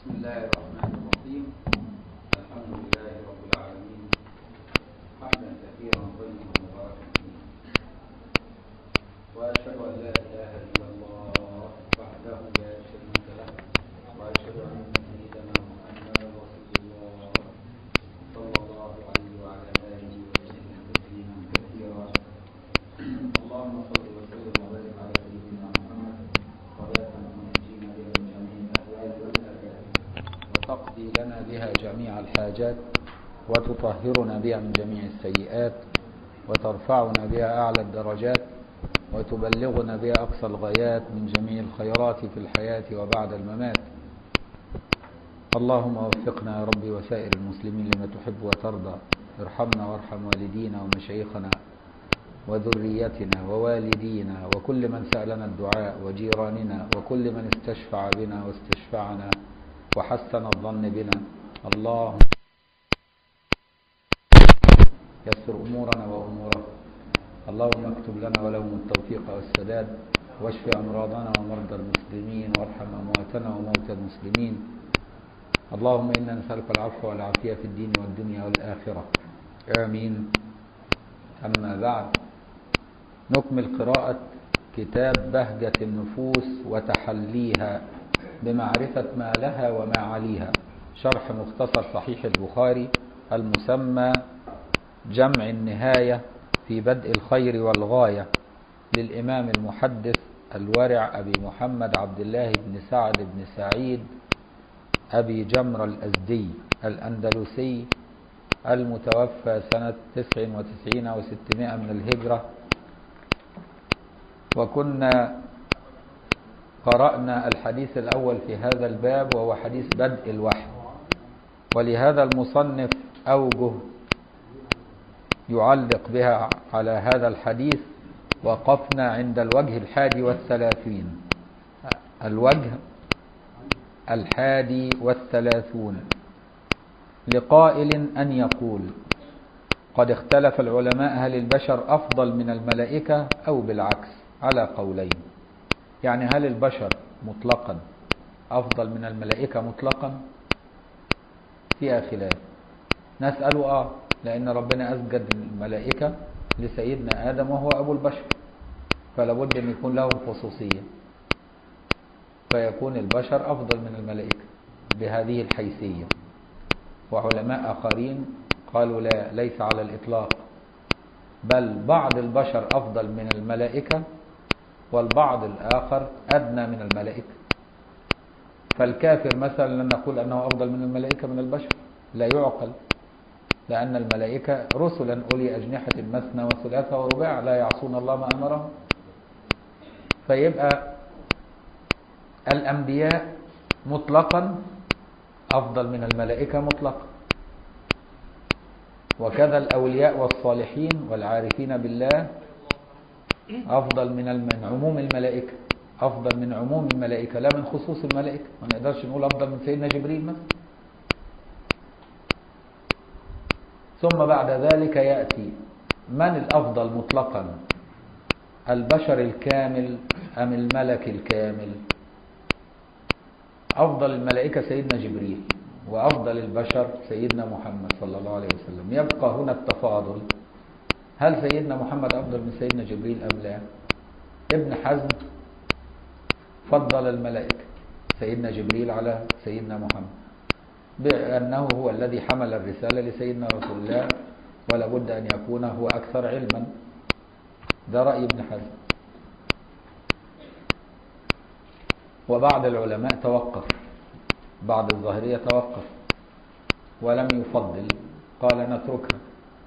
بسم الله الرحمن الرحيم الحمد لله رب العالمين حمدا كثيرا طيبا مباركا فيه واشهد ان لا اله الا الله وحده لا شريك له واشهد ان سيدنا محمدا رسول الله صلى الله عليه وعلى اله وسلم تسليما كثيرا اللهم صل وسلم وبارك على سيدنا محمد صلاه تنجينا بها من جميع الاهوال والافات وتقضي لنا بها جميع الحاجات وتطهرنا بها من جميع السيئات وترفعنا بها أعلى الدرجات وتبلغنا بها أقصى الغايات من جميع الخيرات في الحياة وبعد الممات اللهم وفقنا يا ربي وسائر المسلمين لما تحب وترضى ارحمنا وارحم والدينا ومشايخنا وذريتنا ووالدينا وكل من سألنا الدعاء وجيراننا وكل من استشفع بنا واستشفعنا وحسن الظن بنا اللهم يسر أمورنا وأموره اللهم اكتب لنا ولهم التوفيق والسداد واشف أمراضنا ومرضى المسلمين وارحم أمواتنا وموتى المسلمين اللهم إنا نسألك العفو والعافية في الدين والدنيا والآخرة آمين أما بعد نكمل قراءة كتاب بهجة النفوس وتحليها بمعرفة ما لها وما عليها شرح مختصر صحيح البخاري المسمى جمع النهاية في بدء الخير والغاية للإمام المحدث الورع أبي محمد عبد الله بن سعد بن سعيد أبي جمر الأزدي الأندلسي المتوفى سنة 99 و600 من الهجرة وكنا قرأنا الحديث الأول في هذا الباب وهو حديث بدء الوحي ولهذا المصنف أوجه يعلق بها على هذا الحديث وقفنا عند الوجه الحادي والثلاثين الوجه الحادي والثلاثون لقائل أن يقول قد اختلف العلماء هل البشر أفضل من الملائكة أو بالعكس على قولين يعني هل البشر مطلقا أفضل من الملائكة مطلقا فيها خلاف نسأل آه لأن ربنا أسجد الملائكة لسيدنا آدم وهو أبو البشر فلا بد أن يكون له خصوصية فيكون البشر أفضل من الملائكة بهذه الحيثية وعلماء آخرين قالوا لا ليس على الإطلاق بل بعض البشر أفضل من الملائكة والبعض الآخر أدنى من الملائكة فالكافر مثلا لن نقول أنه أفضل من الملائكة من البشر لا يعقل لأن الملائكة رسلا أولي أجنحة مثنى وثلاثة ورباع لا يعصون الله ما أمرهم فيبقى الأنبياء مطلقا أفضل من الملائكة مطلقا وكذا الأولياء والصالحين والعارفين بالله أفضل من من عموم الملائكة أفضل من عموم الملائكة لا من خصوص الملائكة ما نقدرش نقول أفضل من سيدنا جبريل مثلا ثم بعد ذلك يأتي من الأفضل مطلقا البشر الكامل أم الملك الكامل أفضل الملائكة سيدنا جبريل وأفضل البشر سيدنا محمد صلى الله عليه وسلم يبقى هنا التفاضل هل سيدنا محمد أفضل من سيدنا جبريل أم لا ابن حزم فضل الملائكة سيدنا جبريل على سيدنا محمد بأنه هو الذي حمل الرسالة لسيدنا رسول الله ولا بد أن يكون هو أكثر علما ده رأي ابن حزم وبعض العلماء توقف بعض الظاهرية توقف ولم يفضل قال نتركها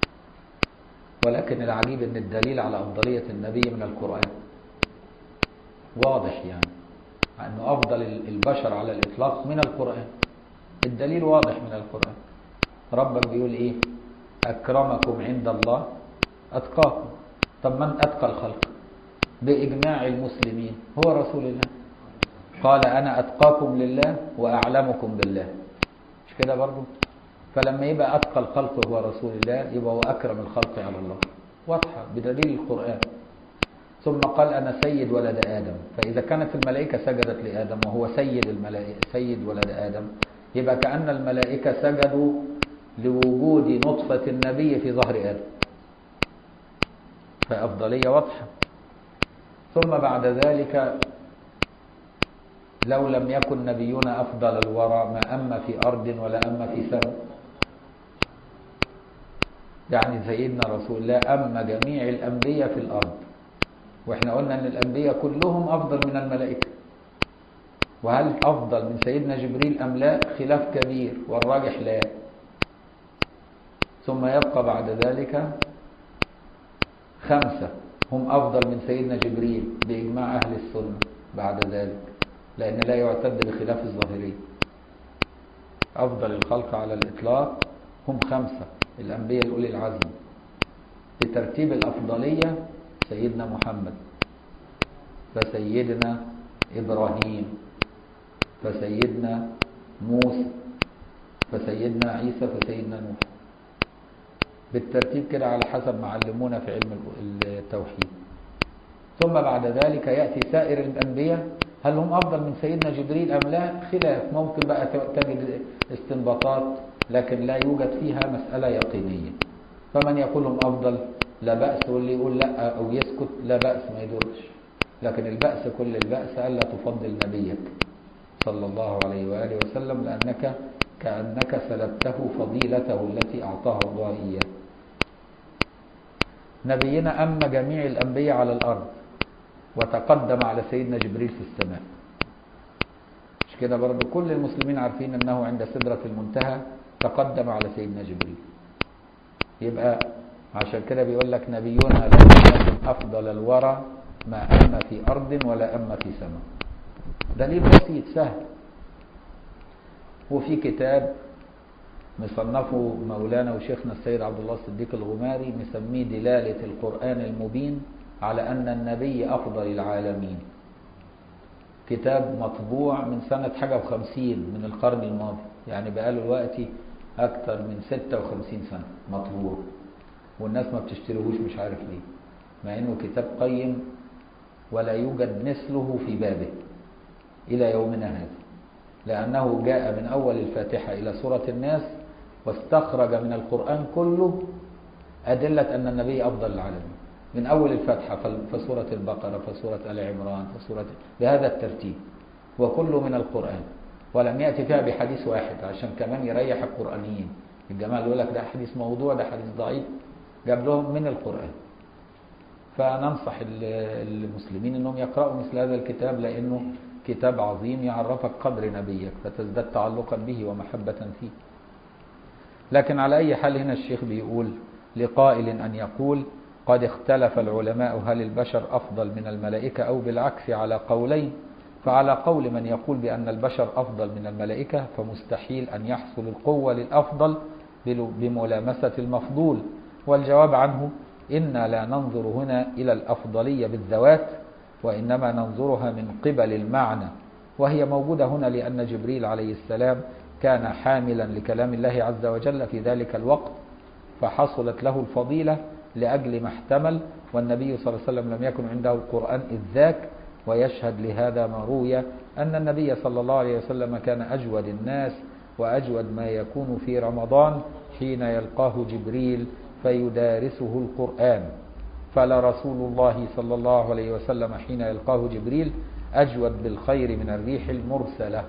ولكن العجيب ان الدليل على أفضلية النبي من القرآن واضح يعني أنه أفضل البشر على الإطلاق من القرآن الدليل واضح من القرآن ربك بيقول إيه أكرمكم عند الله أتقاكم طب من أتقى الخلق بإجماع المسلمين هو رسول الله قال أنا أتقاكم لله وأعلمكم بالله مش كده برضو فلما يبقى أتقى الخلق هو رسول الله يبقى هو أكرم الخلق على الله واضحة بدليل القرآن ثم قال أنا سيد ولد آدم فإذا كانت الملائكة سجدت لآدم وهو سيد الملائكة سيد ولد آدم يبقى كأن الملائكة سجدوا لوجود نطفة النبي في ظهر آدم فأفضلية واضحة ثم بعد ذلك لو لم يكن نبينا أفضل الورى ما أما في أرض ولا أما في سماء يعني سيدنا رسول الله أما جميع الأنبياء في الأرض وإحنا قلنا أن الأنبياء كلهم أفضل من الملائكة وهل أفضل من سيدنا جبريل أم لا خلاف كبير والراجح لا ثم يبقى بعد ذلك خمسة هم أفضل من سيدنا جبريل بإجماع أهل السنة بعد ذلك لأن لا يعتد بخلاف الظاهري أفضل الخلق على الإطلاق هم خمسة الأنبياء الأولي العزم بترتيب الأفضلية سيدنا محمد فسيدنا إبراهيم فسيدنا موسى فسيدنا عيسى فسيدنا نوح بالترتيب كده على حسب ما علمونا في علم التوحيد ثم بعد ذلك يأتي سائر الأنبياء هل هم أفضل من سيدنا جبريل أم لا خلاف ممكن بقى تجد استنباطات لكن لا يوجد فيها مسألة يقينية فمن يقول هم أفضل لا بأس واللي يقول لا أو يسكت لا بأس ما يدورش لكن البأس كل البأس ألا تفضل نبيك صلى الله عليه وآله وسلم لأنك كأنك سلبته فضيلته التي أعطاها الله إياه نبينا أما جميع الأنبياء على الأرض وتقدم على سيدنا جبريل في السماء مش كده برضه كل المسلمين عارفين أنه عند سدرة المنتهى تقدم على سيدنا جبريل يبقى عشان كده بيقول لك نبينا لم يكن أفضل الورى ما أما في أرض ولا أما في سماء دليل بسيط سهل وفي كتاب مصنفه مولانا وشيخنا السيد عبد الله الصديق الغماري مسميه دلالة القرآن المبين على أن النبي أفضل العالمين كتاب مطبوع من سنة حاجة وخمسين من القرن الماضي يعني بقاله الوقت أكثر من ستة وخمسين سنة مطبوع والناس ما بتشتريهوش مش عارف ليه مع أنه كتاب قيم ولا يوجد مثله في بابه إلى يومنا هذا لأنه جاء من أول الفاتحة إلى سورة الناس واستخرج من القرآن كله أدلة أن النبي أفضل العالمين من أول الفاتحة فسورة البقرة فسورة آل عمران فسورة بهذا الترتيب وكله من القرآن ولم يأتي فيها بحديث واحد عشان كمان يريح القرآنيين الجماعة يقول لك ده حديث موضوع ده حديث ضعيف جاب لهم من القرآن فننصح المسلمين أنهم يقرأوا مثل هذا الكتاب لأنه كتاب عظيم يعرفك قدر نبيك فتزداد تعلقا به ومحبة فيه لكن على أي حال هنا الشيخ بيقول لقائل أن يقول قد اختلف العلماء هل البشر أفضل من الملائكة أو بالعكس على قولين فعلى قول من يقول بأن البشر أفضل من الملائكة فمستحيل أن يحصل القوة للأفضل بملامسة المفضول والجواب عنه إنا لا ننظر هنا إلى الأفضلية بالذوات وإنما ننظرها من قبل المعنى وهي موجودة هنا لأن جبريل عليه السلام كان حاملا لكلام الله عز وجل في ذلك الوقت فحصلت له الفضيلة لأجل ما احتمل والنبي صلى الله عليه وسلم لم يكن عنده القرآن إذ ذاك ويشهد لهذا ما روي أن النبي صلى الله عليه وسلم كان أجود الناس وأجود ما يكون في رمضان حين يلقاه جبريل فيدارسه القرآن فلرسول الله صلى الله عليه وسلم حين يلقاه جبريل أجود بالخير من الريح المرسلة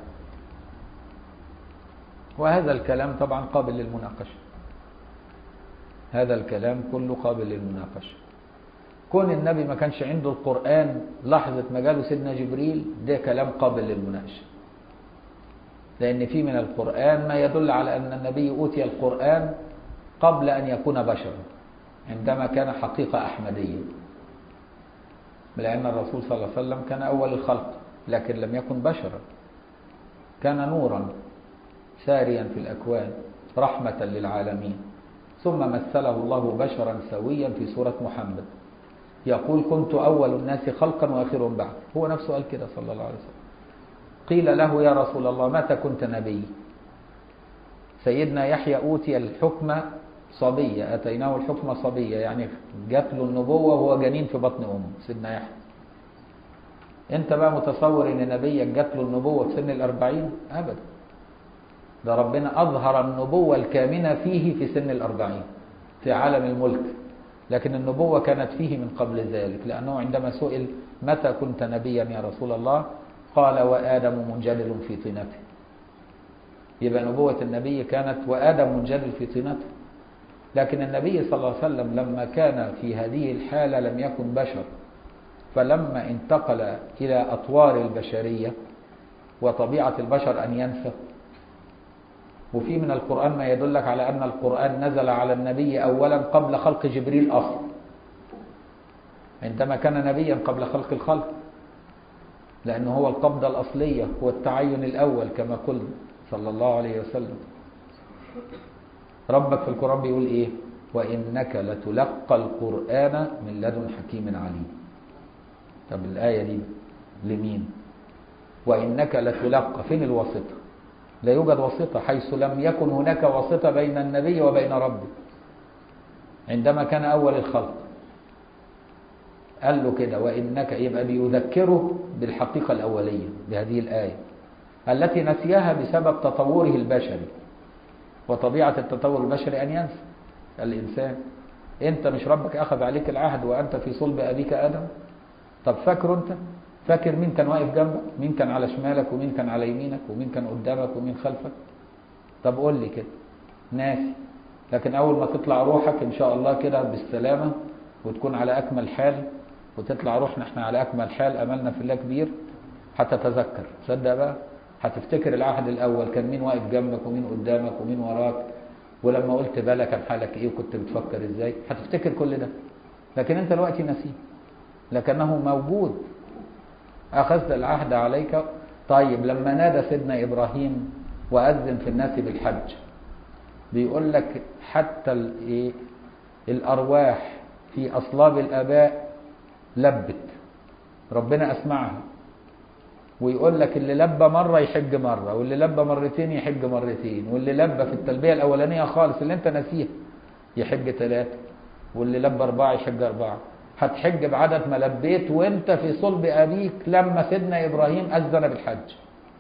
وهذا الكلام طبعا قابل للمناقشة هذا الكلام كله قابل للمناقشة كون النبي ما كانش عنده القرآن لحظة ما جاله سيدنا جبريل ده كلام قابل للمناقشة لأن في من القرآن ما يدل على أن النبي أوتي القرآن قبل أن يكون بشرا عندما كان حقيقة أحمدية لأن الرسول صلى الله عليه وسلم كان أول الخلق لكن لم يكن بشرا كان نورا ساريا في الأكوان رحمة للعالمين ثم مثله الله بشرا سويا في سورة محمد يقول كنت أول الناس خلقا وآخرهم بعد هو نفسه قال كده صلى الله عليه وسلم قيل له يا رسول الله متى كنت نبي سيدنا يحيى أوتي الحكم صبية أتيناه الحكم صبية يعني جات له النبوة وهو جنين في بطن أمه سيدنا يحيى أنت بقى متصور إن نبيك جات له النبوة في سن الأربعين أبدا ده ربنا أظهر النبوة الكامنة فيه في سن الأربعين في عالم الملك لكن النبوة كانت فيه من قبل ذلك لأنه عندما سئل متى كنت نبيا يا رسول الله قال وآدم منجلل في طينته يبقى نبوة النبي كانت وآدم منجلل في طينته لكن النبي صلى الله عليه وسلم لما كان في هذه الحالة لم يكن بشر فلما انتقل إلى أطوار البشرية وطبيعة البشر أن ينسى وفي من القرآن ما يدلك على أن القرآن نزل على النبي أولا قبل خلق جبريل أصلا عندما كان نبيا قبل خلق الخلق لأنه هو القبضة الأصلية هو التعين الأول كما قلنا صلى الله عليه وسلم ربك في القرآن بيقول إيه وإنك لتلقى القرآن من لدن حكيم عليم طب الآية دي لمين وإنك لتلقى فين الواسطة لا يوجد واسطة حيث لم يكن هناك واسطة بين النبي وبين ربه عندما كان أول الخلق قال له كده وإنك يبقى بيذكره بالحقيقة الأولية بهذه الآية التي نسيها بسبب تطوره البشري وطبيعة التطور البشري أن ينسى الإنسان أنت مش ربك أخذ عليك العهد وأنت في صلب أبيك آدم طب فاكره أنت فاكر مين كان واقف جنبك مين كان على شمالك ومين كان على يمينك ومين كان قدامك ومين خلفك طب قول لي كده ناسي لكن أول ما تطلع روحك إن شاء الله كده بالسلامة وتكون على أكمل حال وتطلع روحنا احنا على أكمل حال أملنا في الله كبير هتتذكر تصدق بقى هتفتكر العهد الأول كان مين واقف جنبك ومين قدامك ومين وراك ولما قلت بلا كان حالك ايه وكنت بتفكر ازاي هتفتكر كل ده لكن انت دلوقتي نسيه لكنه موجود أخذت العهد عليك طيب لما نادى سيدنا إبراهيم وأذن في الناس بالحج بيقول لك حتى الايه الأرواح في أصلاب الآباء لبت ربنا أسمعها ويقول لك اللي لبى مرة يحج مرة واللي لبى مرتين يحج مرتين واللي لبى في التلبية الأولانية خالص اللي انت نسيها يحج ثلاثة واللي لبى أربعة يحج أربعة هتحج بعدد ما لبيت وانت في صلب أبيك لما سيدنا إبراهيم أذن بالحج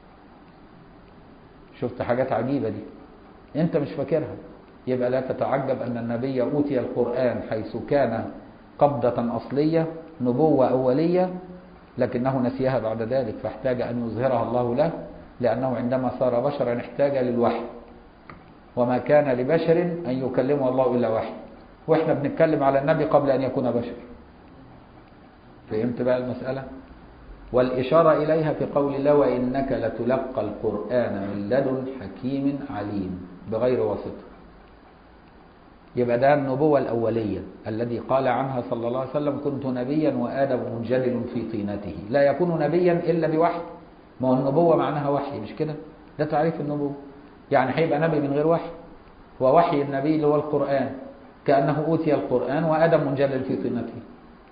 شفت حاجات عجيبة دي انت مش فاكرها يبقى لا تتعجب أن النبي أوتي القرآن حيث كان قبضة أصلية نبوة أولية لكنه نسيها بعد ذلك فاحتاج أن يظهرها الله له لأنه عندما صار بشرا احتاج للوحي وما كان لبشر أن يكلمه الله إلا وحي وإحنا بنتكلم على النبي قبل أن يكون بشر فهمت بقى المسألة والإشارة إليها في قول الله وإنك لتلقى القرآن من لدن حكيم عليم بغير واسطة يبقى ده النبوة الأولية الذي قال عنها صلى الله عليه وسلم كنت نبيا وآدم منجلل في طينته لا يكون نبيا إلا بوحي ما هو النبوة معناها وحي مش كده ده تعريف النبوة يعني هيبقى نبي من غير وحي ووحي النبي اللي هو القرآن كأنه أوتي القرآن وآدم منجلل في طينته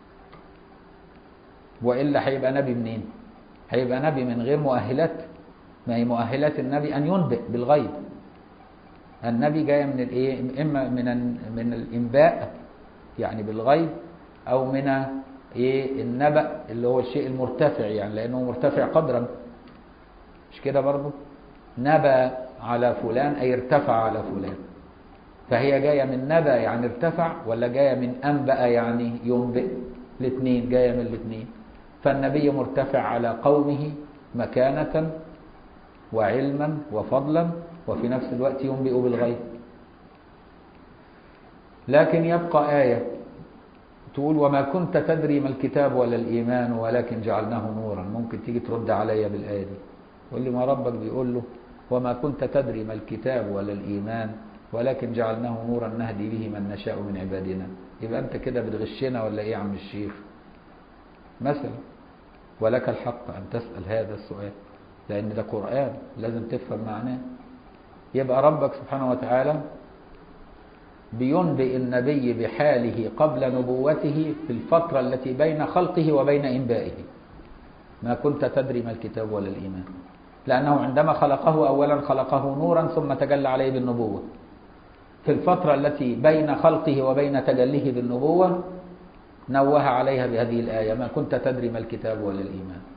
وإلا هيبقى نبي منين هيبقى نبي من غير مؤهلات ما هي مؤهلات النبي أن ينبئ بالغيب النبي جاي من الايه اما من من الانباء يعني بالغيب او من ايه النبأ اللي هو الشيء المرتفع يعني لانه مرتفع قدرا مش كده برضه نبأ على فلان اي ارتفع على فلان فهي جايه من نبأ يعني ارتفع ولا جايه من انبأ يعني ينبئ الاثنين جايه من الاثنين فالنبي مرتفع على قومه مكانة وعلما وفضلا وفي نفس الوقت ينبئ بالغيب لكن يبقى آية تقول وما كنت تدري ما الكتاب ولا الإيمان ولكن جعلناه نورا ممكن تيجي ترد عليا بالآية دي يقول لي ما ربك بيقول له وما كنت تدري ما الكتاب ولا الإيمان ولكن جعلناه نورا نهدي به من نشاء من عبادنا يبقى أنت كده بتغشنا ولا إيه يا عم الشيخ مثلا ولك الحق أن تسأل هذا السؤال لأن ده قرآن لازم تفهم معناه يبقى ربك سبحانه وتعالى بينبئ النبي بحاله قبل نبوته في الفترة التي بين خلقه وبين إنبائه ما كنت تدري ما الكتاب ولا الإيمان لأنه عندما خلقه أولا خلقه نورا ثم تجلى عليه بالنبوة في الفترة التي بين خلقه وبين تجليه بالنبوة نوه عليها بهذه الآية ما كنت تدري ما الكتاب ولا الإيمان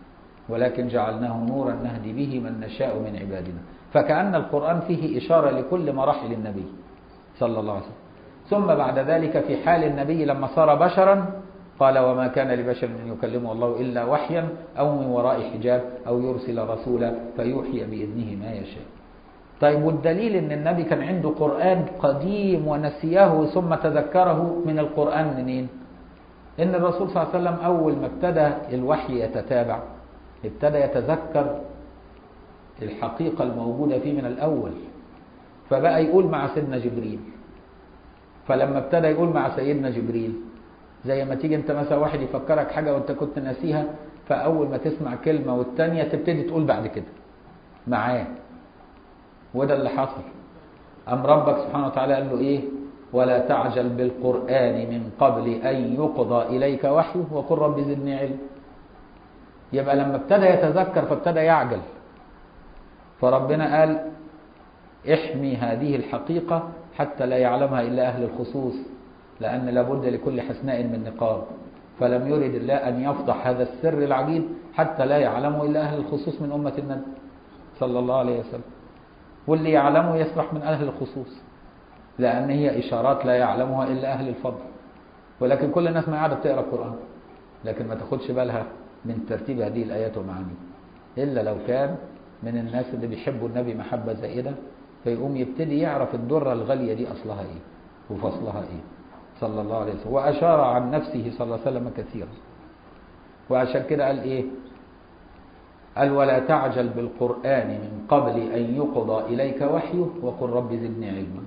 ولكن جعلناه نورا نهدي به من نشاء من عبادنا فكأن القرآن فيه إشارة لكل مراحل النبي صلى الله عليه وسلم ثم بعد ذلك في حال النبي لما صار بشرا قال وما كان لبشر أن يكلمه الله إلا وحيا أو من وراء حجاب أو يرسل رسولا فيوحي بإذنه ما يشاء طيب والدليل ان النبي كان عنده قرآن قديم ونسيه ثم تذكره من القرآن منين ان الرسول صلى الله عليه وسلم اول ما ابتدى الوحي يتتابع ابتدى يتذكر الحقيقة الموجودة فيه من الاول فبقى يقول مع سيدنا جبريل فلما ابتدى يقول مع سيدنا جبريل زي ما تيجي انت مثلا واحد يفكرك حاجة وانت كنت ناسيها فاول ما تسمع كلمة والتانية تبتدي تقول بعد كده معاه وده اللي حصل أم ربك سبحانه وتعالى قال له إيه ولا تعجل بالقرآن من قبل أن يقضى إليك وحيه وقل رب زدني علم يبقى لما ابتدى يتذكر فابتدى يعجل فربنا قال احمي هذه الحقيقة حتى لا يعلمها إلا أهل الخصوص لأن لابد لكل حسناء من نقاب فلم يرد الله أن يفضح هذا السر العجيب حتى لا يعلمه إلا أهل الخصوص من أمة النبي صلى الله عليه وسلم واللي يعلمه يصلح من أهل الخصوص لأن هي إشارات لا يعلمها إلا أهل الفضل ولكن كل الناس ما قاعدة بتقرأ القرآن لكن ما تاخدش بالها من ترتيب هذه الآيات ومعانيها إلا لو كان من الناس اللي بيحبوا النبي محبة زائدة فيقوم يبتدي يعرف الدرة الغالية دي أصلها إيه وفصلها إيه صلى الله عليه وسلم وأشار عن نفسه صلى الله عليه وسلم كثيرا وعشان كده قال إيه قال ولا تعجل بالقرآن من قبل أن يقضى إليك وحيه وقل رب زدني علما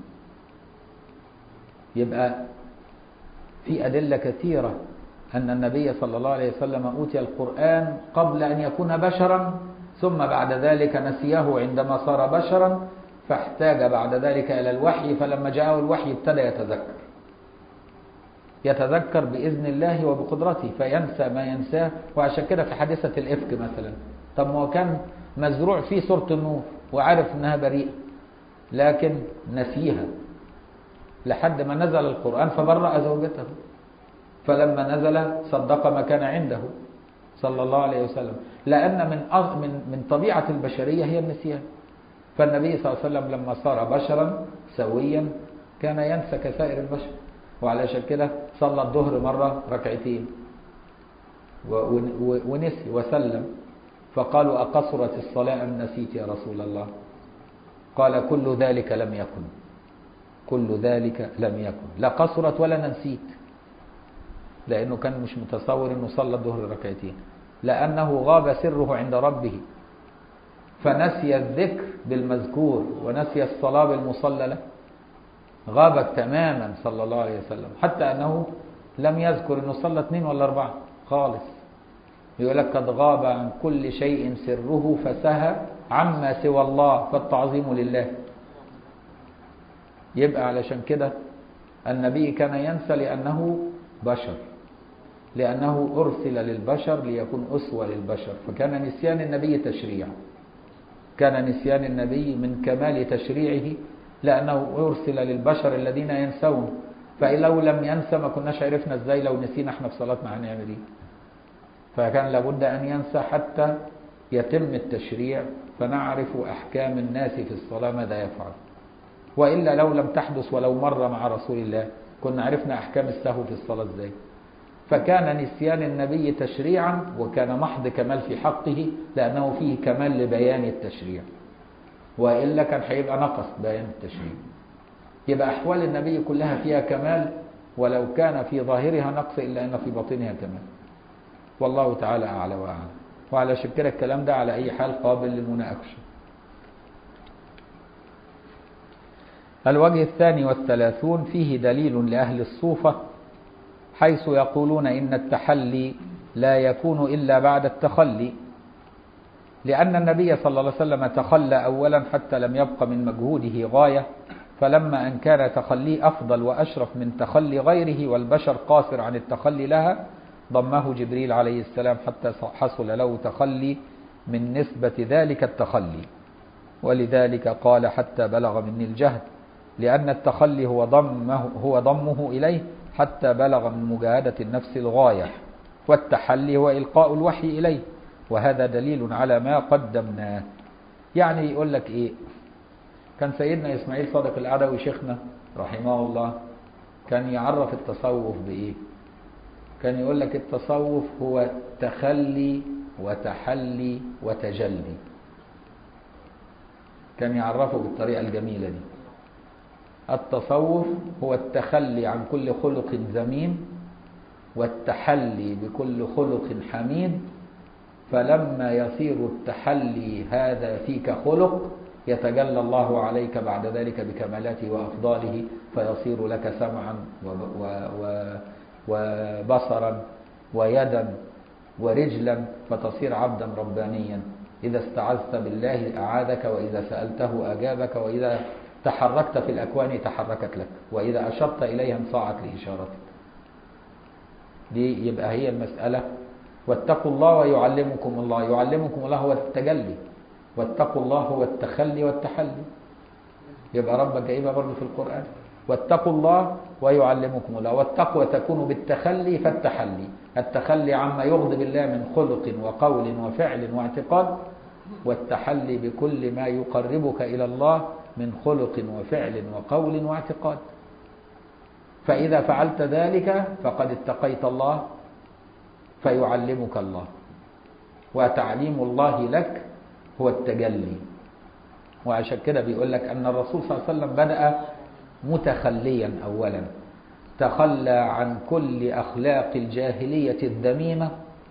يبقى في أدلة كثيرة أن النبي صلى الله عليه وسلم أوتي القرآن قبل أن يكون بشرا ثم بعد ذلك نسيه عندما صار بشرا فاحتاج بعد ذلك إلى الوحي فلما جاءه الوحي ابتدى يتذكر يتذكر بإذن الله وبقدرته فينسى ما ينساه وعشان كده في حادثة الإفك مثلا طب ما هو كان مزروع فيه سورة النور وعارف انها بريئة لكن نسيها لحد ما نزل القرآن فبرأ زوجته فلما نزل صدق ما كان عنده صلى الله عليه وسلم لأن من من من طبيعة البشرية هي النسيان فالنبي صلى الله عليه وسلم لما صار بشرا سويا كان ينسى كسائر البشر وعلشان كده صلى الظهر مرة ركعتين ونسي وسلم فقالوا أقصرت الصلاة أم نسيت يا رسول الله قال كل ذلك لم يكن كل ذلك لم يكن لا قصرت ولا نسيت لأنه كان مش متصور أنه صلى الظهر ركعتين لأنه غاب سره عند ربه فنسي الذكر بالمذكور ونسي الصلاة بالمصلى له غابت تماما صلى الله عليه وسلم حتى أنه لم يذكر أنه صلى اثنين ولا أربعة خالص يقول لك قد غاب عن كل شيء سره فسهى عما سوى الله فالتعظيم لله يبقى علشان كده النبي كان ينسى لأنه بشر لأنه أرسل للبشر ليكون أسوة للبشر فكان نسيان النبي تشريع كان نسيان النبي من كمال تشريعه لأنه أرسل للبشر الذين ينسون فلو لم ينسى ما كناش عرفنا ازاي لو نسينا احنا في صلاتنا هنعمل ايه فكان لابد أن ينسى حتى يتم التشريع فنعرف أحكام الناس في الصلاة ماذا يفعل وإلا لو لم تحدث ولو مرة مع رسول الله كنا عرفنا أحكام السهو في الصلاة ازاي فكان نسيان النبي تشريعا وكان محض كمال في حقه لأنه فيه كمال لبيان التشريع وإلا كان هيبقى نقص بيان التشريع يبقى أحوال النبي كلها فيها كمال ولو كان في ظاهرها نقص إلا أن في باطنها كمال والله تعالى أعلى وأعلم وعلى كده الكلام ده على أي حال قابل للمناقشة الوجه الثاني والثلاثون فيه دليل لأهل الصوفة حيث يقولون إن التحلي لا يكون إلا بعد التخلي لأن النبي صلى الله عليه وسلم تخلى أولا حتى لم يبق من مجهوده غاية فلما أن كان تخليه أفضل وأشرف من تخلي غيره والبشر قاصر عن التخلي لها ضمه جبريل عليه السلام حتى حصل له تخلي من نسبة ذلك التخلي ولذلك قال حتى بلغ مني الجهد لأن التخلي هو ضمه, هو ضمه إليه حتى بلغ من مجاهدة النفس الغاية والتحلي هو إلقاء الوحي إليه وهذا دليل على ما قدمناه يعني يقول لك ايه كان سيدنا اسماعيل صادق العدوي شيخنا رحمه الله كان يعرف التصوف بايه كان يقول لك التصوف هو تخلي وتحلي وتجلي كان يعرفه بالطريقة الجميلة دي التصوف هو التخلي عن كل خلق ذميم والتحلي بكل خلق حميد فلما يصير التحلي هذا فيك خلق يتجلى الله عليك بعد ذلك بكمالاته وأفضاله فيصير لك سمعا و و وبصرا ويدا ورجلا فتصير عبدا ربانيا إذا استعذت بالله أعاذك وإذا سألته أجابك وإذا تحركت في الأكوان تحركت لك وإذا أشرت إليها انصاعت لإشارتك دي يبقى هي المسألة واتقوا الله ويعلمكم الله يعلمكم الله هو التجلي واتقوا الله هو التخلي والتحلي يبقى ربك جايبها برضه في القرآن واتقوا الله ويعلمكم الله والتقوى تكون بالتخلي فالتحلي التخلي عما يغضب الله من خلق وقول وفعل واعتقاد والتحلي بكل ما يقربك إلى الله من خلق وفعل وقول واعتقاد فإذا فعلت ذلك فقد اتقيت الله فيعلمك الله وتعليم الله لك هو التجلي وعشان كده بيقول لك أن الرسول صلى الله عليه وسلم بدأ متخليا أولا تخلى عن كل أخلاق الجاهلية الذميمة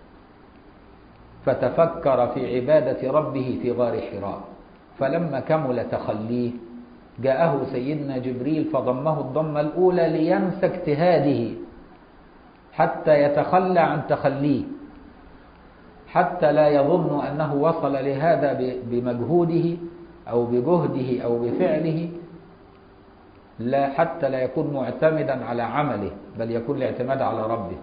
فتفكر في عبادة ربه في غار حراء فلما كمل تخليه جاءه سيدنا جبريل فضمه الضمة الأولى لينسى اجتهاده حتى يتخلى عن تخليه حتى لا يظن أنه وصل لهذا بمجهوده أو بجهده أو بفعله لا حتى لا يكون معتمدا على عمله بل يكون الاعتماد على ربه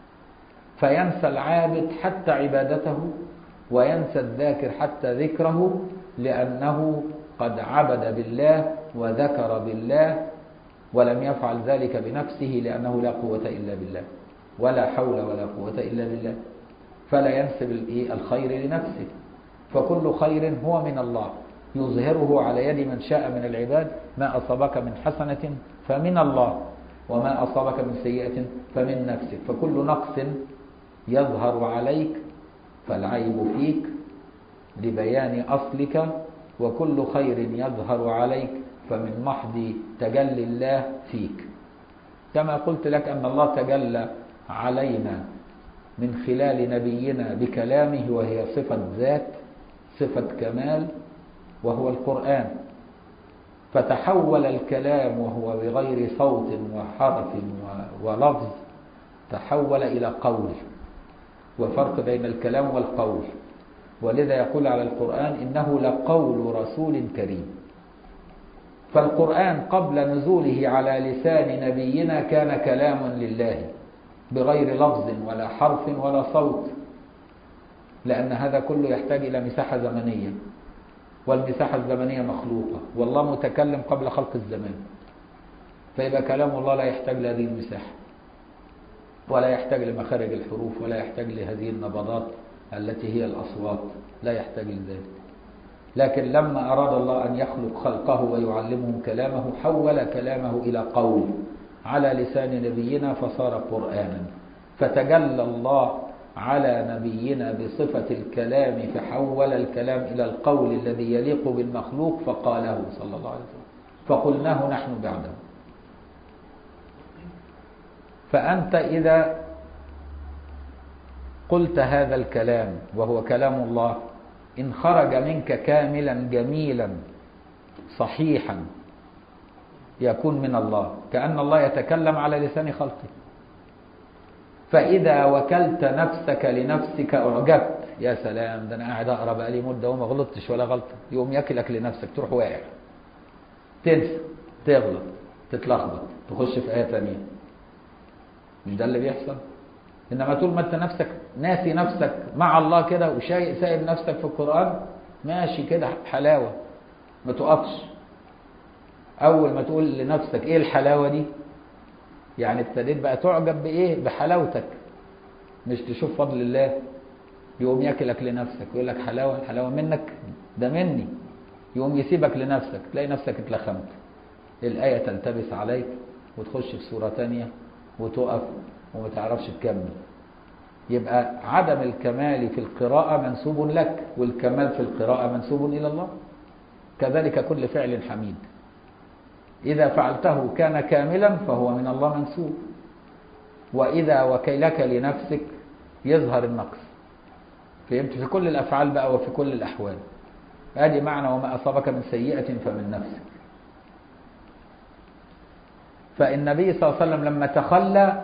فينسى العابد حتى عبادته وينسى الذاكر حتى ذكره لأنه قد عبد بالله وذكر بالله ولم يفعل ذلك بنفسه لأنه لا قوة إلا بالله ولا حول ولا قوة إلا بالله فلا ينسب الخير لنفسه فكل خير هو من الله يظهره على يد من شاء من العباد ما أصابك من حسنة فمن الله وما أصابك من سيئة فمن نفسك فكل نقص يظهر عليك فالعيب فيك لبيان أصلك وكل خير يظهر عليك فمن محض تجلي الله فيك كما قلت لك أن الله تجلى علينا من خلال نبينا بكلامه وهي صفة ذات صفة كمال وهو القرآن فتحول الكلام وهو بغير صوت وحرف ولفظ تحول إلى قول وفرق بين الكلام والقول ولذا يقول على القرآن إنه لقول رسول كريم فالقرآن قبل نزوله على لسان نبينا كان كلاما لله بغير لفظ ولا حرف ولا صوت لأن هذا كله يحتاج إلى مساحة زمنية والمساحة الزمنية مخلوقة والله متكلم قبل خلق الزمان فيبقى كلام الله لا يحتاج لهذه المساحة ولا يحتاج لمخارج الحروف ولا يحتاج لهذه النبضات التي هي الأصوات لا يحتاج لذلك لكن لما أراد الله أن يخلق خلقه ويعلمهم كلامه حول كلامه إلى قول على لسان نبينا فصار قرآنا فتجلى الله على نبينا بصفة الكلام فحول الكلام إلى القول الذي يليق بالمخلوق فقاله صلى الله عليه وسلم فقلناه نحن بعده فأنت إذا قلت هذا الكلام وهو كلام الله إن خرج منك كاملا جميلا صحيحا يكون من الله كأن الله يتكلم على لسان خلقه فإذا وكلت نفسك لنفسك أعجبت يا سلام ده أنا قاعد أقرأ بقالي مدة وما غلطتش ولا غلطة يقوم ياكلك لنفسك تروح واقع تنسى تغلط تتلخبط تخش في آية ثانية مش ده اللي بيحصل إنما طول ما أنت نفسك ناسي نفسك مع الله كده وسايب نفسك في القرآن ماشي كده حلاوة ما تقفش أول ما تقول لنفسك إيه الحلاوة دي يعني ابتديت بقى تعجب بإيه بحلاوتك مش تشوف فضل الله يقوم ياكلك لنفسك يقول لك حلاوه الحلاوه منك ده مني يقوم يسيبك لنفسك تلاقي نفسك اتلخمت الآية تلتبس عليك وتخش في سورة تانية وتقف وما تعرفش تكمل يبقى عدم الكمال في القراءة منسوب لك والكمال في القراءة منسوب إلى الله كذلك كل فعل حميد إذا فعلته كان كاملا فهو من الله منسوب وإذا وكيلك لنفسك يظهر النقص فهمت في كل الأفعال بقى وفي كل الأحوال ادي معنى وما أصابك من سيئة فمن نفسك فالنبي صلى الله عليه وسلم لما تخلى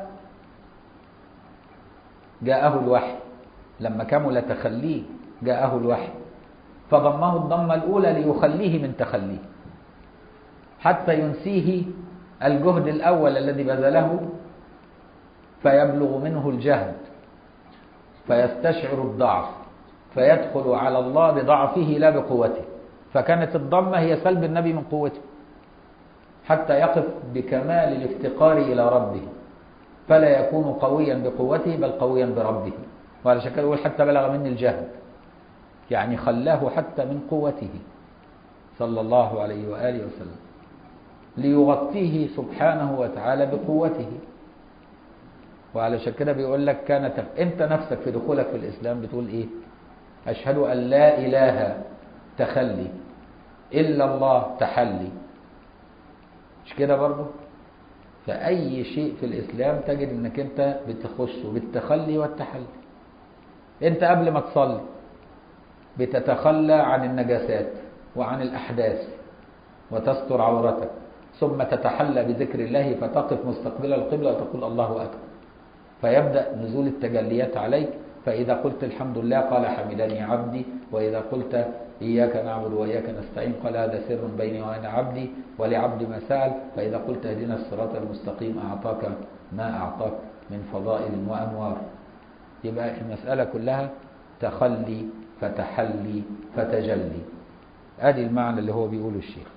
جاءه الوحي لما كمل تخليه جاءه الوحي فضمه الضمة الأولى ليخليه من تخليه حتى ينسيه الجهد الأول الذي بذله فيبلغ منه الجهد فيستشعر الضعف فيدخل على الله بضعفه لا بقوته فكانت الضمة هي سلب النبي من قوته حتى يقف بكمال الافتقار إلى ربه فلا يكون قويا بقوته بل قويا بربه وعلى كده يقول حتى بلغ مني الجهد يعني خلاه حتى من قوته صلى الله عليه وآله وسلم ليغطيه سبحانه وتعالى بقوته وعلى كده بيقول لك كانت انت نفسك في دخولك في الاسلام بتقول ايه اشهد ان لا اله تخلي الا الله تحلي مش كده برضه فأي شيء في الإسلام تجد أنك أنت بتخشه بالتخلي والتحلي أنت قبل ما تصلي بتتخلى عن النجاسات وعن الأحداث وتستر عورتك ثم تتحلى بذكر الله فتقف مستقبل القبلة وتقول الله أكبر فيبدأ نزول التجليات عليك فإذا قلت الحمد لله قال حمدني عبدي وإذا قلت إياك نعبد وإياك نستعين قال هذا سر بيني وبين عبدي ولعبدي ما سأل فإذا قلت اهدنا الصراط المستقيم أعطاك ما أعطاك من فضائل وأنوار يبقى المسألة كلها تخلي فتحلي فتجلي ادي المعنى اللي هو بيقوله الشيخ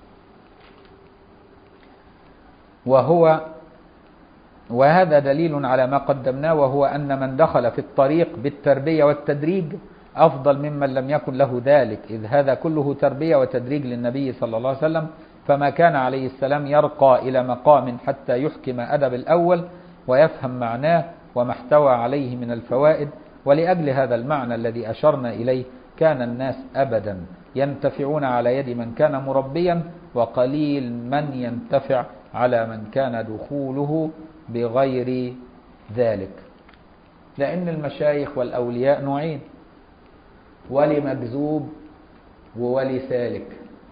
وهو وهذا دليل على ما قدمناه وهو أن من دخل في الطريق بالتربية والتدريج أفضل ممن لم يكن له ذلك إذ هذا كله تربية وتدريج للنبي صلى الله عليه وسلم فما كان عليه السلام يرقى إلى مقام حتى يحكم أدب الأول ويفهم معناه وما احتوى عليه من الفوائد ولأجل هذا المعنى الذي أشرنا إليه كان الناس أبدا ينتفعون على يد من كان مربيا وقليل من ينتفع على من كان دخوله بغير ذلك لأن المشايخ والأولياء نوعين ولي مجذوب وولي سالك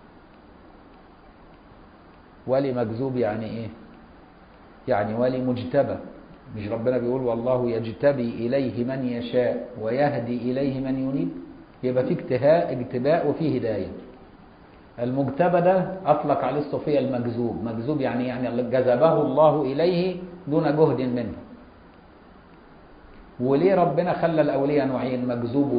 ولي مجذوب يعني ايه يعني ولي مجتبى مش ربنا بيقول والله يجتبي إليه من يشاء ويهدي إليه من ينيب يبقى في اجتهاء اجتباء وفي هداية المجتبى ده أطلق عليه الصوفية المجذوب مجذوب يعني يعني جذبه الله إليه دون جهد منه وليه ربنا خلى الأولياء نوعين مجذوب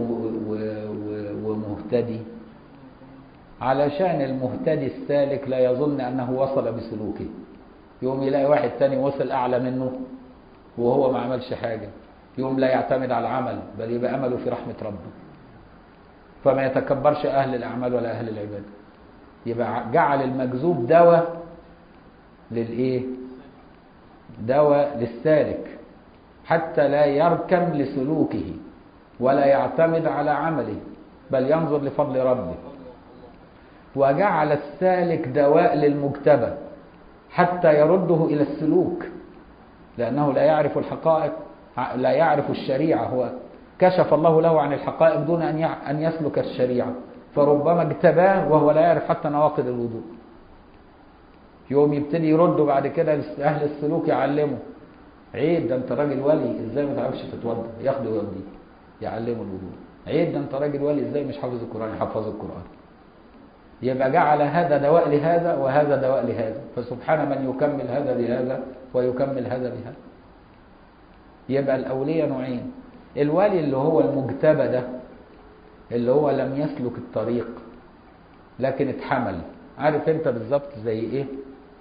ومهتدي علشان المهتدي السالك لا يظن أنه وصل بسلوكه يوم يلاقي واحد تاني وصل أعلى منه وهو ما عملش حاجة يوم لا يعتمد على العمل بل يبقى أمله في رحمة ربه فما يتكبرش أهل الأعمال ولا أهل العبادة يبقى جعل المجذوب دواء للإيه دواء للسالك حتى لا يركن لسلوكه ولا يعتمد على عمله بل ينظر لفضل ربه وجعل السالك دواء للمجتبى حتى يرده إلى السلوك لأنه لا يعرف الحقائق لا يعرف الشريعة هو كشف الله له عن الحقائق دون أن أن يسلك الشريعة فربما اجتباه وهو لا يعرف حتى نواقض الوضوء يوم يبتدي يرده بعد كده أهل السلوك يعلمه عيب ده انت راجل ولي ازاي ما تعرفش تتوضا ياخده ويوديه يعلمه الوضوء عيب ده انت راجل ولي ازاي مش حافظ القران يحفظ القران يبقى جعل هذا دواء لهذا وهذا دواء لهذا فسبحان من يكمل هذا بهذا ويكمل هذا بهذا يبقى الأولية نوعين الولي اللي هو المجتبى ده اللي هو لم يسلك الطريق لكن اتحمل عارف انت بالظبط زي ايه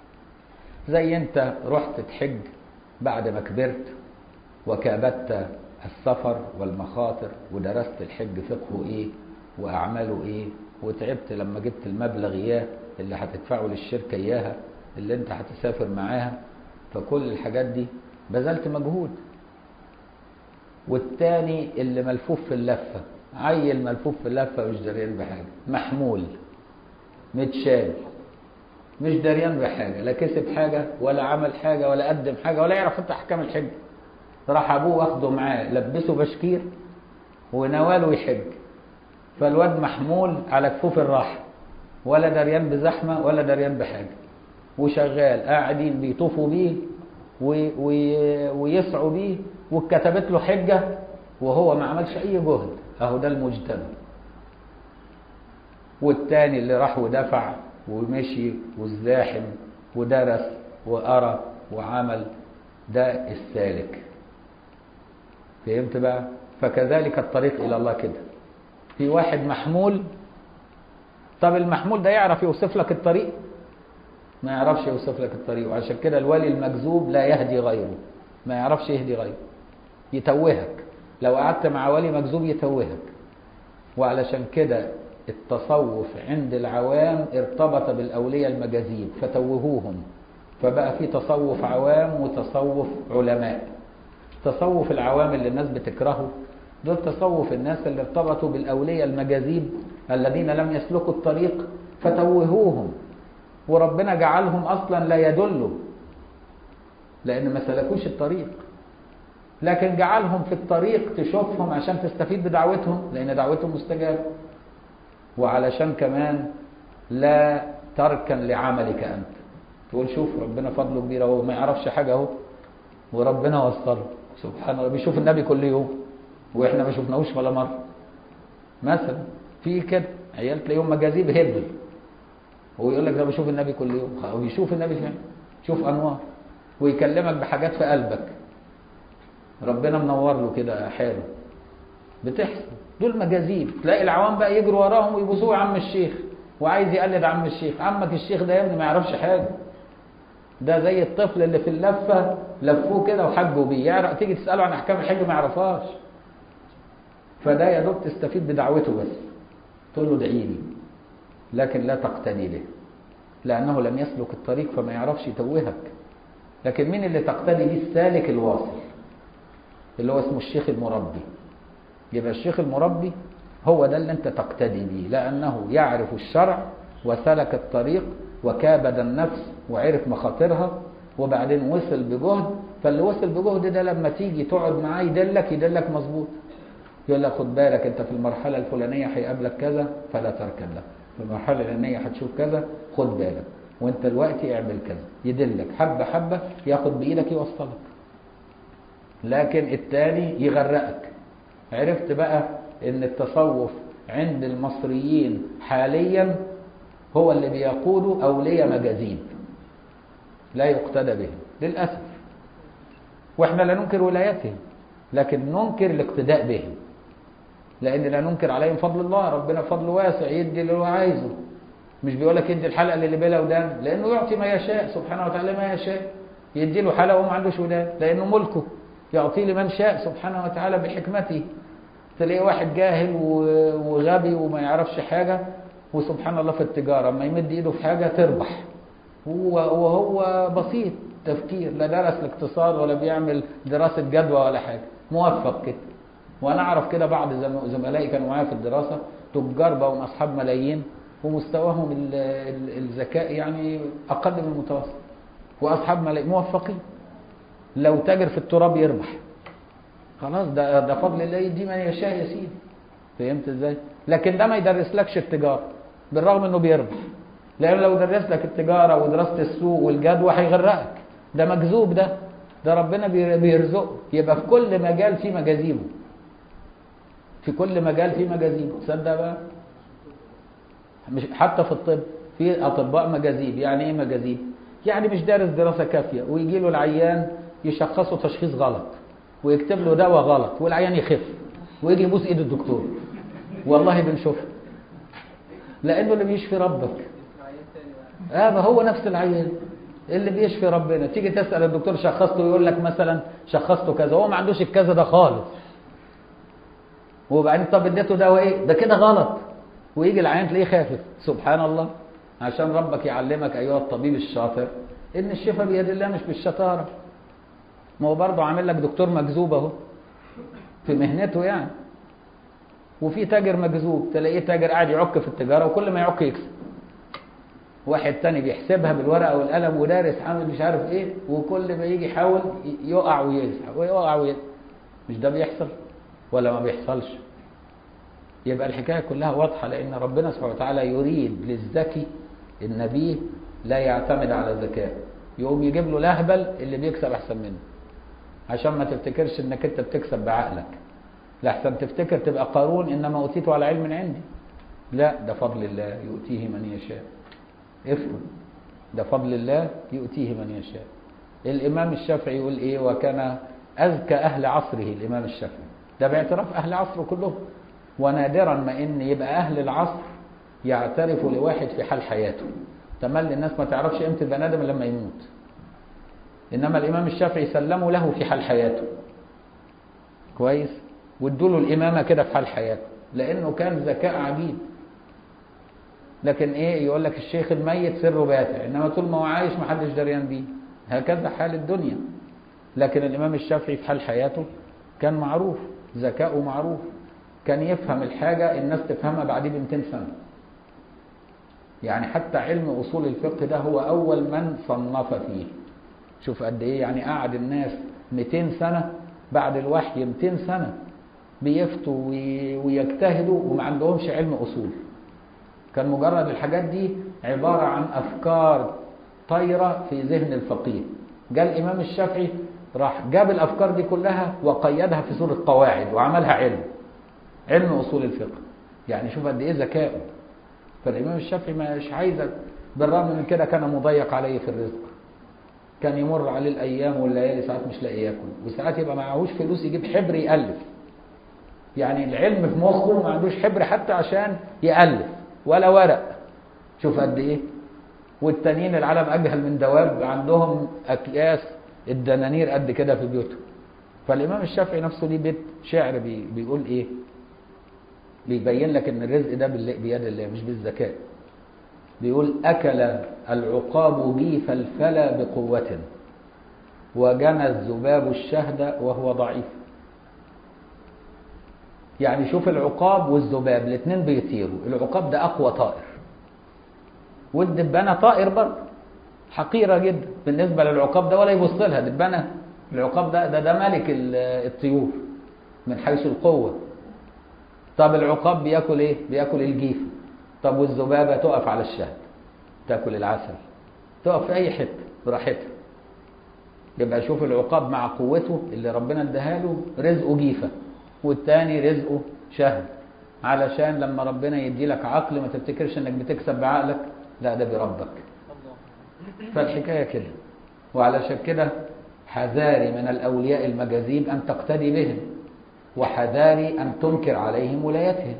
زي انت رحت تحج بعد ما كبرت وكابدت السفر والمخاطر ودرست الحج فقهه ايه واعماله ايه وتعبت لما جبت المبلغ اياه اللي هتدفعه للشركه اياها اللي انت هتسافر معاها فكل الحاجات دي بذلت مجهود والتاني اللي ملفوف في اللفه عيل ملفوف في اللفه مش دريان بحاجه محمول متشال مش دريان بحاجه لا كسب حاجه ولا عمل حاجه ولا قدم حاجه ولا يعرف حتى احكام الحج راح ابوه واخده معاه لبسه بشكير ونواله يحج فالواد محمول على كفوف الراحه ولا دريان بزحمه ولا دريان بحاجه وشغال قاعدين بيطوفوا بيه وي وي ويسعوا بيه واتكتبت له حجه وهو ما عملش اي جهد اهو ده المجتمع والتاني اللي راح ودفع ومشي وازداحم ودرس وقرا وعمل ده السالك فهمت بقى فكذلك الطريق الى الله كده في واحد محمول طب المحمول ده يعرف يوصف لك الطريق ما يعرفش يوصف لك الطريق وعشان كده الولي المجذوب لا يهدي غيره ما يعرفش يهدي غيره يتوهك لو قعدت مع ولي مجذوب يتوهك وعلشان كده التصوف عند العوام ارتبط بالأولياء المجاذيب فتوهوهم فبقى في تصوف عوام وتصوف علماء تصوف العوام اللي الناس بتكرهه دول تصوف الناس اللي ارتبطوا بالأولياء المجاذيب الذين لم يسلكوا الطريق فتوهوهم وربنا جعلهم أصلا لا يدلوا لأن ما سلكوش الطريق لكن جعلهم في الطريق تشوفهم عشان تستفيد بدعوتهم لأن دعوتهم مستجابة وعلشان كمان لا تركا لعملك أنت تقول شوف ربنا فضله كبير اهو ما يعرفش حاجة اهو وربنا وصله سبحان الله بيشوف النبي كل يوم واحنا ما شفناهوش ولا مرة مثلا في كده عيال تلاقيهم مجاذيب هبل هو يقول لك ده بشوف النبي كل يوم هو بيشوف النبي فين شوف انوار ويكلمك بحاجات في قلبك ربنا منور له كده حاله بتحصل دول مجاذيب تلاقي العوام بقى يجروا وراهم ويبوسوه عم الشيخ وعايز يقلد عم الشيخ عمك الشيخ ده يا ابني ما يعرفش حاجه ده زي الطفل اللي في اللفه لفوه كده وحجوا بيه يعرف تيجي تساله عن احكام الحج ما يعرفهاش فده يا دوب تستفيد بدعوته بس تقول له ادعي لي لكن لا تقتدي به لانه لم يسلك الطريق فما يعرفش يتوهك لكن مين اللي تقتدي به السالك الواصل اللي هو اسمه الشيخ المربي يبقى الشيخ المربي هو ده اللي انت تقتدي به لانه يعرف الشرع وسلك الطريق وكابد النفس وعرف مخاطرها وبعدين وصل بجهد فاللي وصل بجهد ده لما تيجي تقعد معاه يدلك يدلك مظبوط يقول لك خد بالك انت في المرحله الفلانيه هيقابلك كذا فلا تركن له في المرحله الفلانيه هتشوف كذا خد بالك وانت دلوقتي اعمل كذا يدلك حبه حبه ياخد بايدك يوصلك لكن التاني يغرقك عرفت بقى ان التصوف عند المصريين حاليا هو اللي بيقودوا اولياء مجاذيب لا يقتدى بهم للاسف واحنا لا ننكر ولايتهم لكن ننكر الاقتداء بهم لان لا ننكر عليهم فضل الله ربنا فضله واسع يدي اللي هو عايزه مش بيقول لك يدي الحلقه اللي بلا ودان لانه يعطي ما يشاء سبحانه وتعالى ما يشاء يدي له حلقه وما عندوش ودان لانه ملكه يعطيه لمن شاء سبحانه وتعالى بحكمته تلاقي واحد جاهل وغبي وما يعرفش حاجه وسبحان الله في التجاره اما يمد ايده في حاجه تربح هو وهو بسيط تفكير لا درس الاقتصاد ولا بيعمل دراسه جدوى ولا حاجه موفق كده وانا اعرف كده بعض زملائي كانوا معايا في الدراسه تجار بقوا اصحاب ملايين ومستواهم الذكاء يعني اقل من المتوسط واصحاب ملايين موفقين لو تاجر في التراب يربح خلاص ده ده فضل الله يدي من يشاء يا سيدي فهمت ازاي لكن ده ما يدرسلكش التجاره بالرغم انه بيربح لان لو درس لك التجاره ودراسه السوق والجدوى هيغرقك ده مجذوب ده ده ربنا بيرزقه يبقى في كل مجال في مجاذيبه في كل مجال في مجاذيب تصدق بقى مش حتى في الطب في اطباء مجاذيب يعني ايه مجاذيب يعني مش دارس دراسه كافيه ويجي له العيان يشخصه تشخيص غلط ويكتب له دواء غلط والعيان يخف ويجي يبوس ايد الدكتور والله بنشوفها لانه اللي بيشفي ربك اه ما هو نفس العيان اللي بيشفي ربنا تيجي تسال الدكتور شخصته يقول لك مثلا شخصته كذا هو ما عندوش الكذا ده خالص وبعدين طب اديته دواء ايه ده كده غلط ويجي العيان تلاقيه خافف سبحان الله عشان ربك يعلمك ايها الطبيب الشاطر ان الشفاء بيد الله مش بالشطاره ما هو برضه عامل لك دكتور مجذوب اهو في مهنته يعني وفي تاجر مجذوب تلاقيه تاجر قاعد يعك في التجاره وكل ما يعك يكسب واحد تاني بيحسبها بالورقه والقلم ودارس عامل مش عارف ايه وكل ما يجي يحاول يقع ويزحف ويقع ويزحف مش ده بيحصل ولا ما بيحصلش يبقى الحكايه كلها واضحه لان ربنا سبحانه وتعالى يريد للذكي النبيه لا يعتمد على ذكائه يقوم يجيب له لهبل اللي بيكسب احسن منه عشان ما تفتكرش انك انت بتكسب بعقلك لحسن تفتكر تبقى قارون انما اوتيته على علم عندي لا ده فضل الله يؤتيه من يشاء افهم ده فضل الله يؤتيه من يشاء الامام الشافعي يقول ايه وكان اذكى اهل عصره الامام الشافعي ده باعتراف اهل عصره كلهم ونادرا ما ان يبقى اهل العصر يعترفوا لواحد في حال حياته تملي الناس ما تعرفش قيمه البني ادم لما يموت انما الامام الشافعي سلموا له في حال حياته كويس وادوا له الامامه كده في حال حياته لانه كان ذكاء عجيب لكن ايه يقول لك الشيخ الميت سره باتع انما طول ما هو عايش ما حدش دريان بيه هكذا حال الدنيا لكن الامام الشافعي في حال حياته كان معروف ذكاؤه معروف كان يفهم الحاجه الناس تفهمها بعديه ب 200 سنه يعني حتى علم اصول الفقه ده هو اول من صنف فيه شوف قد ايه يعني قعد الناس 200 سنه بعد الوحي 200 سنه بيفتوا ويجتهدوا وما عندهمش علم اصول كان مجرد الحاجات دي عباره عن افكار طايره في ذهن الفقيه جاء الامام الشافعي راح جاب الافكار دي كلها وقيدها في سوره قواعد وعملها علم علم اصول الفقه يعني شوف قد ايه ذكائه فالامام الشافعي مش عايزك بالرغم من كده كان مضيق عليه في الرزق كان يمر عليه الايام والليالي ساعات مش لاقي ياكل وساعات يبقى معهوش فلوس يجيب حبر يالف يعني العلم في مخه ما عندوش حبر حتى عشان يالف ولا ورق شوف قد ايه والتانيين العالم اجهل من دواب عندهم اكياس الدنانير قد كده في بيوتهم فالامام الشافعي نفسه ليه بيت شعر بي بيقول ايه بيبين لك ان الرزق ده بيد الله مش بالذكاء بيقول اكل العقاب جيف الفلا بقوه وجنى الذباب الشهد وهو ضعيف يعني شوف العقاب والذباب الاثنين بيطيروا العقاب ده اقوى طائر والدبانه طائر برضه حقيره جدا بالنسبه للعقاب ده ولا يبص لها دبانه العقاب ده ده, ده ملك الطيور من حيث القوه طب العقاب بياكل ايه بياكل الجيف طب والذبابه تقف على الشهد تاكل العسل تقف في اي حته براحتها يبقى شوف العقاب مع قوته اللي ربنا اداها له رزقه جيفه والتاني رزقه شهد علشان لما ربنا يدي لك عقل ما تفتكرش انك بتكسب بعقلك لا ده بربك فالحكايه كده وعلشان كده حذاري من الاولياء المجاذيب ان تقتدي بهم وحذاري ان تنكر عليهم ولايتهم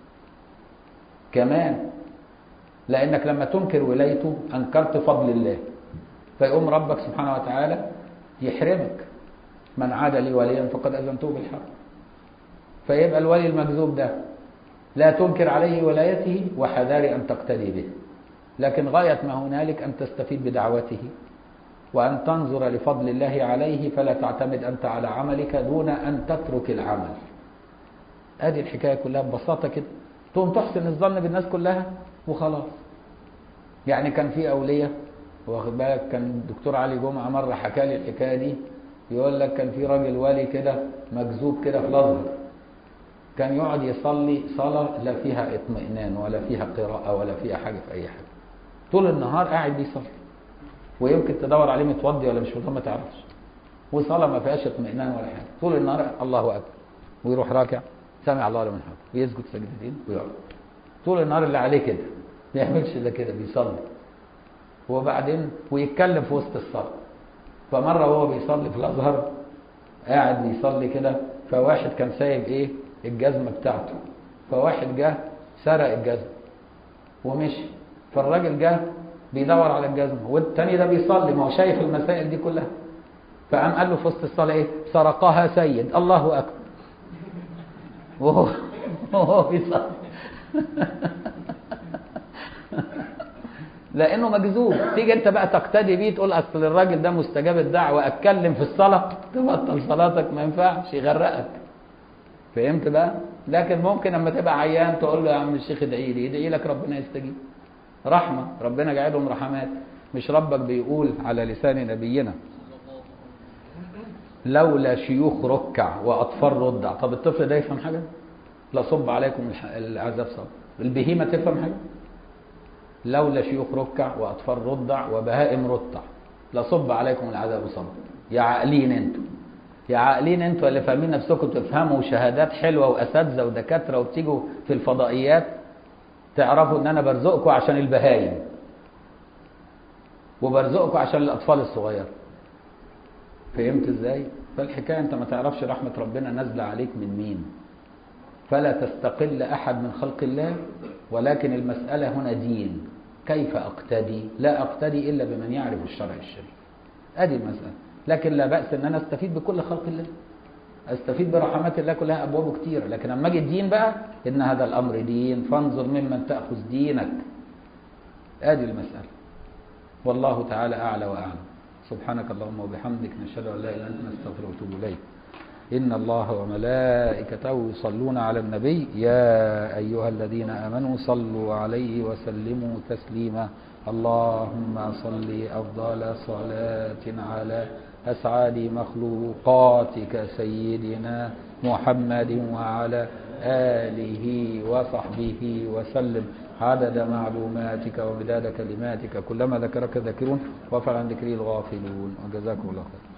كمان لانك لما تنكر ولايته انكرت فضل الله فيقوم ربك سبحانه وتعالى يحرمك من عاد لي وليا فقد اذنته بالحرب فيبقى الولي المكذوب ده لا تنكر عليه ولايته وحذاري أن تقتدي به لكن غاية ما هنالك أن تستفيد بدعوته وأن تنظر لفضل الله عليه فلا تعتمد أنت على عملك دون أن تترك العمل هذه الحكاية كلها ببساطة كده تقوم تحسن الظن بالناس كلها وخلاص يعني كان في أولية واخد بالك كان دكتور علي جمعة مرة حكى لي الحكاية دي يقول لك كان في راجل والي كده مجذوب كده في الأزهر كان يقعد يصلي صلاة لا فيها اطمئنان ولا فيها قراءة ولا فيها حاجة في أي حاجة طول النهار قاعد بيصلي ويمكن تدور عليه متوضي ولا مش متوضي ما تعرفش وصلاة ما فيهاش اطمئنان ولا حاجة طول النهار الله أكبر ويروح راكع سامع الله لمن حمده ويسجد سجدتين ويقعد طول النهار اللي عليه كده ما يعملش الا كده بيصلي وبعدين ويتكلم في وسط الصلاة فمرة وهو بيصلي في الأزهر قاعد بيصلي كده فواحد كان سايب ايه الجزمة بتاعته فواحد جه سرق الجزمة ومشي فالراجل جه بيدور على الجزمة والتاني ده بيصلي ما هو شايف المسائل دي كلها فقام قال له في وسط الصلاة ايه سرقها سيد الله أكبر وهو وهو بيصلي لانه مجذوب تيجي انت بقى تقتدي بيه تقول اصل الراجل ده مستجاب الدعوه اتكلم في الصلاه تبطل صلاتك ما ينفعش يغرقك فهمت بقى لكن ممكن اما تبقى عيان تقول له يا عم الشيخ ادعي لي ادعي لك ربنا يستجيب رحمه ربنا جعلهم رحمات مش ربك بيقول على لسان نبينا لولا شيوخ ركع واطفال رضع طب الطفل ده يفهم حاجه لا صب عليكم الح- العذاب صب البهيمه تفهم حاجه لولا شيوخ ركع واطفال رضع وبهائم رضع لصب عليكم العذاب صب يا عاقلين انتوا يا عاقلين انتوا اللي فاهمين نفسكم تفهموا شهادات حلوه واساتذه ودكاتره وبتيجوا في الفضائيات تعرفوا ان انا برزقكم عشان البهايم وبرزقكم عشان الاطفال الصغيره فهمت ازاي فالحكايه انت ما تعرفش رحمه ربنا نازله عليك من مين فلا تستقل احد من خلق الله ولكن المساله هنا دين كيف اقتدي لا اقتدي الا بمن يعرف الشرع الشريف ادي المساله لكن لا باس ان انا استفيد بكل خلق الله استفيد برحمات الله كلها ابوابه كتيره لكن اما اجي الدين بقى ان هذا الامر دين فانظر ممن تاخذ دينك ادي المساله والله تعالى اعلى واعلم سبحانك اللهم وبحمدك نشهد ان لا اله الا انت نستغفرك ونتوب اليك ان الله وملائكته يصلون على النبي يا ايها الذين امنوا صلوا عليه وسلموا تسليما اللهم صل افضل صلاه على اسعد مخلوقاتك سيدنا محمد وعلى اله وصحبه وسلم عدد معلوماتك ومداد كلماتك كلما ذكرك ذاكرون وفعل عن ذكره الغافلون وجزاكم الله خير